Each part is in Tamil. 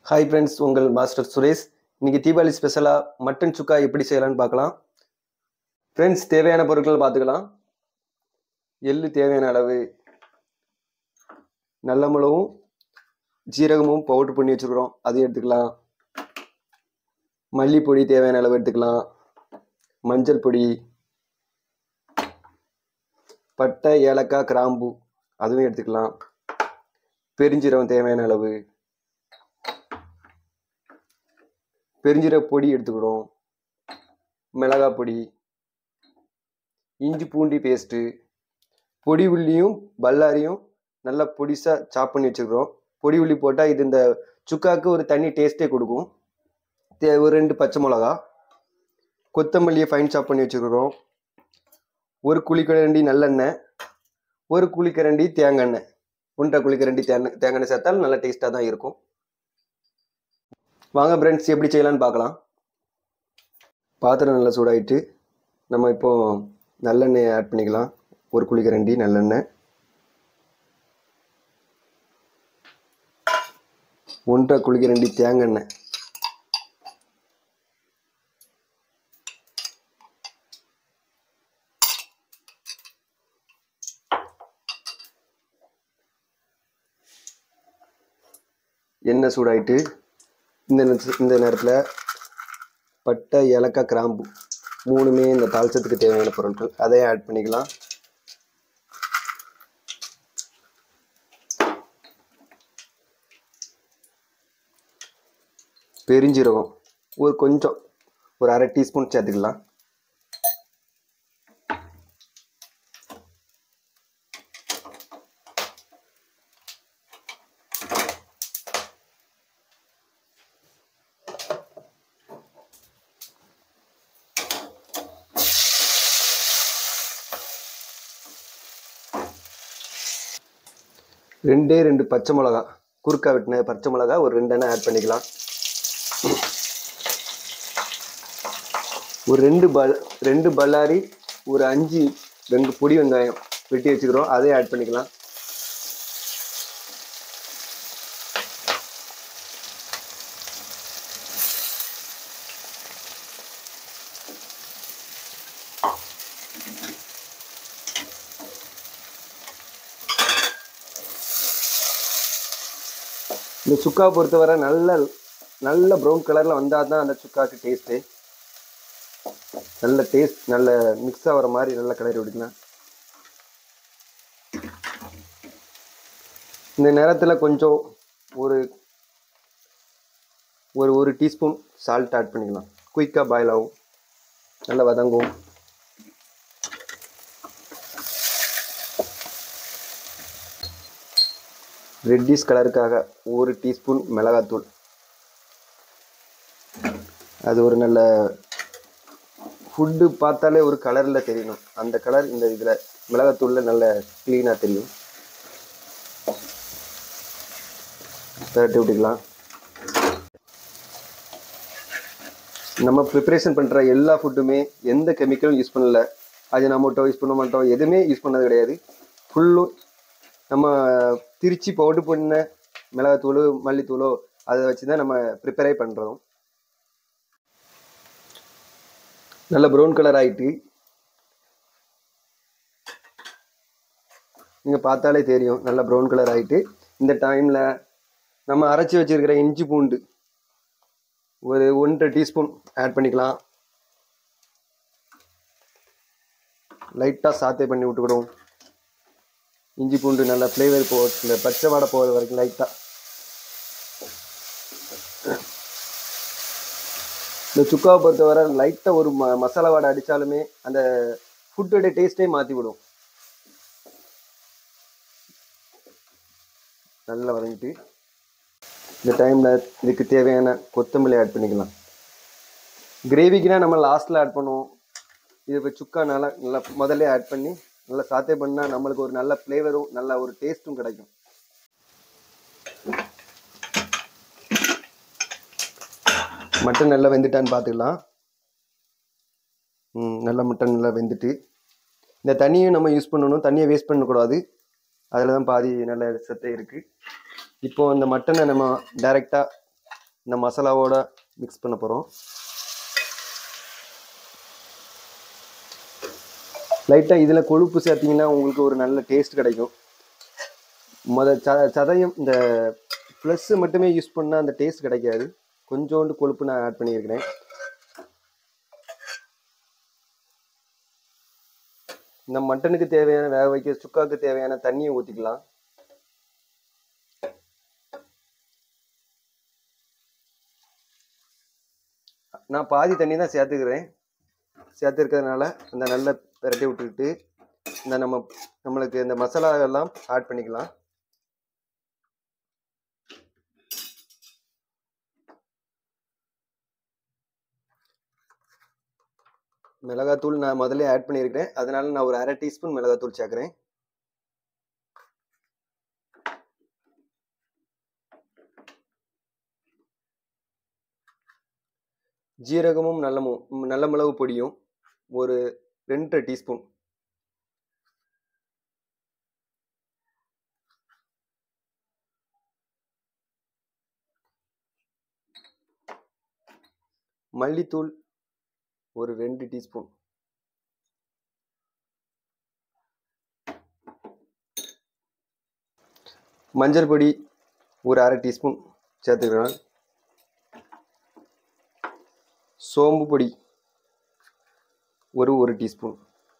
ஹாய் ஃப்ரெண்ட்ஸ் உங்கள் மாஸ்டர் சுரேஷ் இன்னைக்கு தீபாவளி ஸ்பெஷலாக மட்டன் சுக்கா எப்படி செய்யலாம்னு பார்க்கலாம் ஃப்ரெண்ட்ஸ் தேவையான பொருட்கள் பார்த்துக்கலாம் எள்ளு தேவையான அளவு நல்ல மிளகும் ஜீரகமும் பவுடர் பண்ணி வச்சுருக்கிறோம் அதையும் எடுத்துக்கலாம் மல்லிப்பொடி தேவையான அளவு எடுத்துக்கலாம் மஞ்சள் பொடி பட்டை ஏலக்காய் கிராம்பு அதுவும் எடுத்துக்கலாம் பெருஞ்சீரகம் தேவையான அளவு பெருஞ்சீரக பொடி எடுத்துக்கிறோம் மிளகாய் பொடி இஞ்சி பூண்டி பேஸ்ட்டு பொடி உள்ளியும் பல்லாரியும் நல்லா பொடிசாக சாப் பண்ணி வச்சுருக்கிறோம் பொடி உள்ளி போட்டால் இது இந்த சுக்காவுக்கு ஒரு தனி டேஸ்ட்டே கொடுக்கும் தே ஒரு ரெண்டு பச்சை மிளகா கொத்தமல்லியை ஃபைன் சாப் பண்ணி வச்சுருக்கிறோம் ஒரு குழிக்கரண்டி நல்லெண்ணெய் ஒரு குழிக்கரண்டி தேங்காய் எண்ணெய் ஒன்றரை குழிக்கரண்டி தேங்காய் தேங்காய் எண்ணெய் சேர்த்தாலும் நல்லா டேஸ்ட்டாக தான் இருக்கும் வாங்க ஃப்ரெண்ட்ஸ் எப்படி செய்யலாம்னு பார்க்கலாம் பாத்திரம் நல்லா சூடாயிட்டு நம்ம இப்போ நல்லெண்ணெய் ஆட் பண்ணிக்கலாம் ஒரு குழிக்கரண்டி நல்லெண்ணெய் ஒன்றரை குழிக்கரண்டி தேங்காய் எண்ணெய் எண்ணெய் சூடாயிட்டு இந்த நேரத்து- இந்த நேரத்தில் பட்டை ஏலக்காய் கிராம்பு மூணுமே இந்த தாளிச்சத்துக்கு தேவையான பொருட்கள் அதையும் ஆட் பண்ணிக்கலாம் பெருஞ்சீரகம் ஒரு கொஞ்சம் ஒரு அரை டீஸ்பூன் சேர்த்துக்கலாம் ரெண்டே ரெண்டு பச்சை மிளகா குறுக்கா வெட்டின பச்சை மிளகா ஒரு ரெண்டு எண்ணெய் ஆட் பண்ணிக்கலாம் ஒரு ரெண்டு பல் ரெண்டு பல்லாரி ஒரு அஞ்சு ரெண்டு பொடி வெங்காயம் வெட்டி வச்சுக்கிறோம் அதையும் ஆட் பண்ணிக்கலாம் இந்த சுக்கா பொறுத்தவரை நல்ல நல்ல ப்ரௌன் கலரில் வந்தால் தான் அந்த சுக்காக்கு டேஸ்ட்டு நல்ல டேஸ்ட் நல்ல மிக்ஸ் ஆகிற மாதிரி நல்ல கலரி விடுக்கலாம் இந்த நேரத்தில் கொஞ்சம் ஒரு ஒரு ஒரு டீஸ்பூன் சால்ட் ஆட் பண்ணிக்கலாம் குயிக்காக பாயில் ஆகும் நல்லா வதங்கும் ரெட்டிஷ் கலருக்காக ஒரு டீஸ்பூன் மிளகாத்தூள் அது ஒரு நல்ல ஃபுட்டு பார்த்தாலே ஒரு கலரில் தெரியணும் அந்த கலர் இந்த இதில் மிளகாத்தூளில் நல்ல க்ளீனாக தெரியும் பரட்டி விட்டுக்கலாம் நம்ம ப்ரிப்பரேஷன் பண்ணுற எல்லா ஃபுட்டுமே எந்த கெமிக்கலும் யூஸ் பண்ணல அஜினாமோட்டோ யூஸ் பண்ண மாட்டோம் எதுவுமே யூஸ் பண்ணது கிடையாது ஃபுல்லும் நம்ம திருச்சி பவுடர் பண்ண மிளகாத்தூள் மல்லித்தூளோ அதை வச்சு தான் நம்ம ப்ரிப்பரே பண்ணுறோம் நல்ல ப்ரௌன் கலர் ஆயிட்டு நீங்கள் பார்த்தாலே தெரியும் நல்ல ப்ரௌன் கலர் ஆயிட்டு இந்த டைமில் நம்ம அரைச்சி வச்சிருக்கிற இஞ்சி பூண்டு ஒரு ஒன்றரை டீஸ்பூன் ஆட் பண்ணிக்கலாம் லைட்டாக சாத்தே பண்ணி விட்டுக்கிடுவோம் இஞ்சி பூண்டு நல்லா ஃப்ளேவர் போ இந்த பச்சை வாடை போகிற வரைக்கும் லைட்டாக இந்த சுக்காவை பொறுத்தவரை லைட்டாக ஒரு ம மசாலா வாடை அடித்தாலுமே அந்த ஃபுட்டோட டேஸ்ட்டே மாற்றி விடும் நல்லா வதங்கிட்டு இந்த டைமில் இதுக்கு தேவையான கொத்தமல்லி ஆட் பண்ணிக்கலாம் கிரேவிக்குனா நம்ம லாஸ்ட்டில் ஆட் பண்ணுவோம் இது இப்போ சுக்கா நல்லா நல்லா முதல்ல ஆட் பண்ணி நல்லா சாத்தே பண்ணால் நம்மளுக்கு ஒரு நல்ல ஃப்ளேவரும் நல்ல ஒரு டேஸ்ட்டும் கிடைக்கும் மட்டன் நல்லா வெந்துட்டான்னு பார்த்துக்கலாம் ம் நல்லா மட்டன் நல்லா வெந்துட்டு இந்த தண்ணியும் நம்ம யூஸ் பண்ணணும் தண்ணியை வேஸ்ட் பண்ணக்கூடாது அதில் தான் பாதி நல்ல சத்தே இருக்குது இப்போ இந்த மட்டனை நம்ம டைரெக்டாக இந்த மசாலாவோட மிக்ஸ் பண்ண போகிறோம் லைட்டாக இதில் கொழுப்பு சேர்த்திங்கன்னா உங்களுக்கு ஒரு நல்ல டேஸ்ட் கிடைக்கும் முத ச சதயம் இந்த ப்ளஸ்ஸு மட்டுமே யூஸ் பண்ணால் அந்த டேஸ்ட் கிடைக்காது கொஞ்சோண்டு கொழுப்பு நான் ஆட் பண்ணியிருக்கிறேன் இந்த மட்டனுக்கு தேவையான வேக வைக்க சுக்காவுக்கு தேவையான தண்ணியை ஊற்றிக்கலாம் நான் பாதி தண்ணி தான் சேர்த்துக்கிறேன் சேர்த்துருக்கிறதுனால அந்த நல்ல விரட்டி விட்டுக்கிட்டு இந்த நம்ம நம்மளுக்கு இந்த மசாலா எல்லாம் ஆட் பண்ணிக்கலாம் மிளகாத்தூள் நான் முதல்ல ஆட் பண்ணியிருக்கிறேன் அதனால நான் ஒரு அரை டீஸ்பூன் மிளகாத்தூள் சேர்க்குறேன் ஜீரகமும் நல்ல மு- நல்ல மிளகு பொடியும் ஒரு ரெண்டரை டீஸ்பூன் மல்லித்தூள் ஒரு ரெண்டு டீஸ்பூன் மஞ்சள் பொடி ஒரு அரை டீஸ்பூன் சேர்த்துக்கிறேன் சோம்பு பொடி ஒரு ஒரு டீஸ்பூன்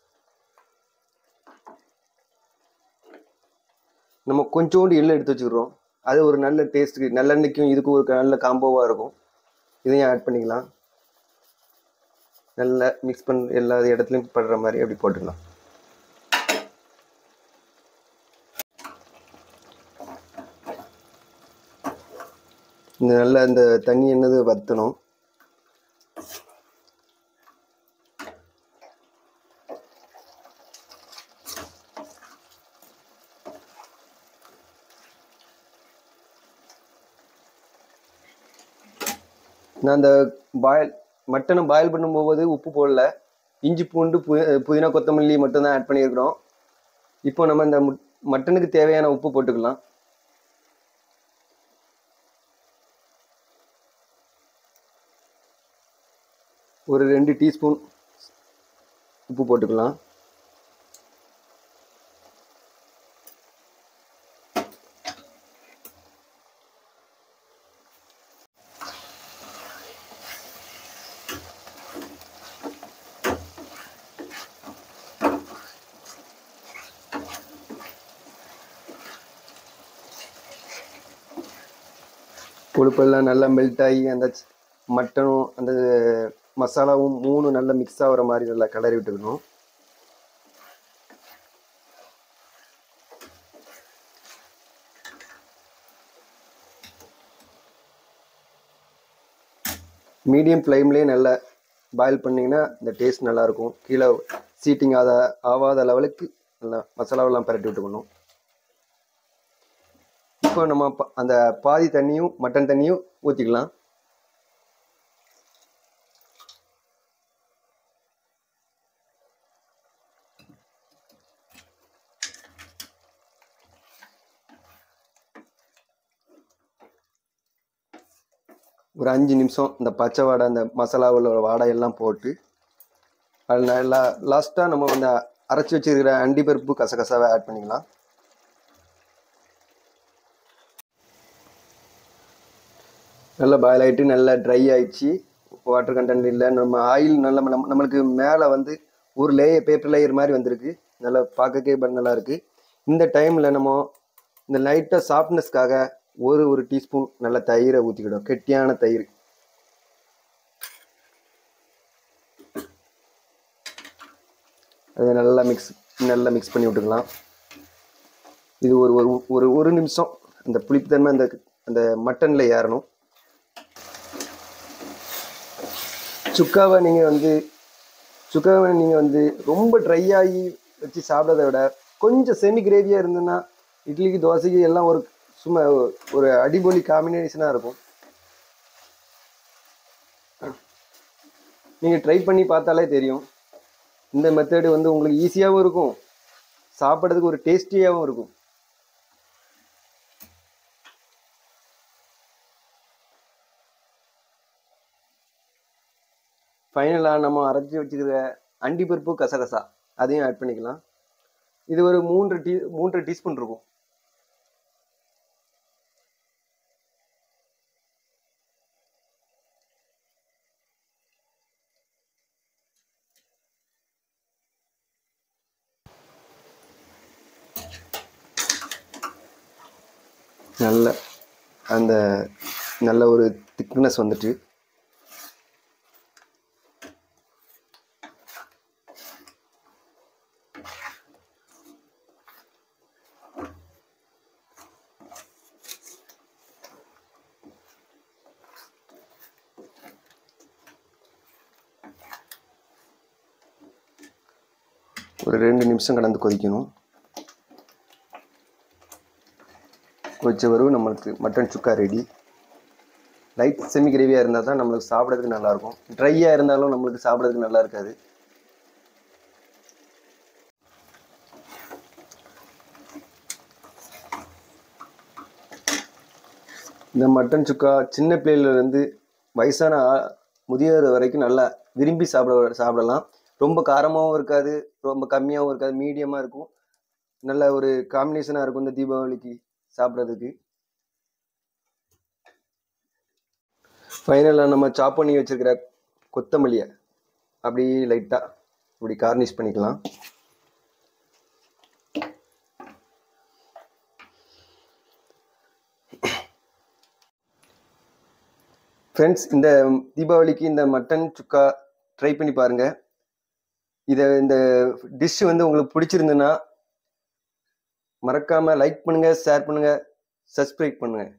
நம்ம கொஞ்சோண்டு எள்ளு எடுத்து வச்சுக்கிறோம் அது ஒரு நல்ல டேஸ்ட்டுக்கு நல்லெண்ணெய்க்கும் இதுக்கும் ஒரு நல்ல காம்போவாக இருக்கும் இதையும் ஆட் பண்ணிக்கலாம் நல்லா மிக்ஸ் பண்ண எல்லா இடத்துலையும் படுற மாதிரி அப்படி போட்டுக்கலாம் இந்த நல்லா இந்த தண்ணி என்னது வற்றணும் நான் அந்த பாயில் மட்டனை பாயில் பண்ணும்போது உப்பு போடல இஞ்சி பூண்டு பு புதினா கொத்தமல்லி மட்டும்தான் ஆட் பண்ணியிருக்கிறோம் இப்போ நம்ம இந்த முட்- மட்டனுக்கு தேவையான உப்பு போட்டுக்கலாம் ஒரு ரெண்டு டீஸ்பூன் உப்பு போட்டுக்கலாம் கொழுப்பெல்லாம் நல்லா மெல்ட் ஆகி அந்த ச்- மட்டனும் அந்த மசாலாவும் மூணு நல்லா மிக்ஸ் ஆகுற மாதிரி நல்லா கிளறி விட்டுக்கணும் மீடியம் ஃப்ளேம்லேயே நல்லா பாயில் பண்ணிங்கன்னா இந்த டேஸ்ட் நல்லாயிருக்கும் கீழே சீட்டிங் ஆத ஆகாத லெவலுக்கு நல்லா மசாலாவெல்லாம் பரட்டி விட்டுக்கணும் இப்போ நம்ம ப- அந்த பாதி தண்ணியும் மட்டன் தண்ணியும் ஊற்றிக்கலாம் ஒரு அஞ்சு நிமிஷம் இந்த பச்சை வாடை அந்த மசாலாவில் வாடை எல்லாம் போட்டு அதில் நல்லா லாஸ்ட்டாக நம்ம வந்து அரைச்சி வச்சிருக்கிற அண்டிப்பருப்பு கசகசாவை ஆட் பண்ணிக்கலாம் நல்லா பாயில் ஆகிட்டு நல்லா ட்ரை ஆயிடுச்சு வாட்டர் கண்டென்ட் இல்லை நம்ம ஆயில் நல்லா நம்ம நம்மளுக்கு மேலே வந்து ஒரு லேயர் பேப்பர் லேயர் மாதிரி வந்திருக்கு நல்லா பார்க்கக்கே ப- நல்லா இருக்கு இந்த டைமில் நம்ம இந்த லைட்டாக சாஃப்ட்னஸ்க்காக ஒரு ஒரு டீஸ்பூன் நல்ல தயிரை ஊற்றிக்கிடும் கெட்டியான தயிர் அதை நல்லா மிக்ஸ் நல்லா மிக்ஸ் பண்ணி விட்டுக்கலாம் இது ஒரு ஒரு ஒரு ஒரு நிமிஷம் அந்த புளிப்புத்தன்மை அந்த அந்த மட்டனில் ஏறணும் சுக்காவை நீங்கள் வந்து சுக்காவை நீங்கள் வந்து ரொம்ப ட்ரை ஆகி வச்சு சாப்பிட்றத விட கொஞ்சம் செமி கிரேவியாக இருந்ததுன்னா இட்லிக்கு தோசைக்கு எல்லாம் ஒரு சும்மா ஒரு அடிபொலி காம்பினேஷனாக இருக்கும் நீங்கள் ட்ரை பண்ணி பார்த்தாலே தெரியும் இந்த மெத்தடு வந்து உங்களுக்கு ஈஸியாகவும் இருக்கும் சாப்பிட்றதுக்கு ஒரு டேஸ்டியாகவும் இருக்கும் ஃபைனலாக நம்ம அரைச்சி வச்சுக்கிற அண்டிப்பருப்பு கசகசா அதையும் ஆட் பண்ணிக்கலாம் இது ஒரு மூன்று டீ மூன்று டீஸ்பூன் இருக்கும் நல்ல அந்த நல்ல ஒரு திக்னஸ் வந்துட்டு ஒரு ரெண்டு நிமிஷம் கடந்து கொதிக்கணும் கொதிச்ச வரும் நம்மளுக்கு mutton chukka ready light semi கிரேவியாக இருந்தால் தான் நம்மளுக்கு சாப்பிட்றதுக்கு நல்லாயிருக்கும் ட்ரையாக இருந்தாலும் நம்மளுக்கு சாப்பிட்றதுக்கு நல்லா இருக்காது இந்த மட்டன் சுக்கா சின்ன பிள்ளையிலேருந்து வயசான ஆ- முதியோர் வரைக்கும் நல்லா விரும்பி சாப்பிட சாப்பிடலாம் ரொம்ப காரமாகவும் இருக்காது ரொம்ப கம்மியாகவும் இருக்காது மீடியமாக இருக்கும் நல்ல ஒரு காம்பினேஷனாக இருக்கும் இந்த தீபாவளிக்கு சாப்பிட்றதுக்கு ஃபைனலாக நம்ம சாப் பண்ணி வச்சிருக்கிற கொத்தமல்லியை அப்படியே லைட்டாக இப்படி கார்னிஷ் பண்ணிக்கலாம் ஃப்ரெண்ட்ஸ் இந்த தீபாவளிக்கு இந்த மட்டன் சுக்கா ட்ரை பண்ணி பாருங்கள் இதை இந்த டிஷ் வந்து உங்களுக்கு பிடிச்சிருந்துன்னா மறக்காமல் லைக் பண்ணுங்கள் ஷேர் பண்ணுங்கள் சப்ஸ்கிரைப் பண்ணுங்கள்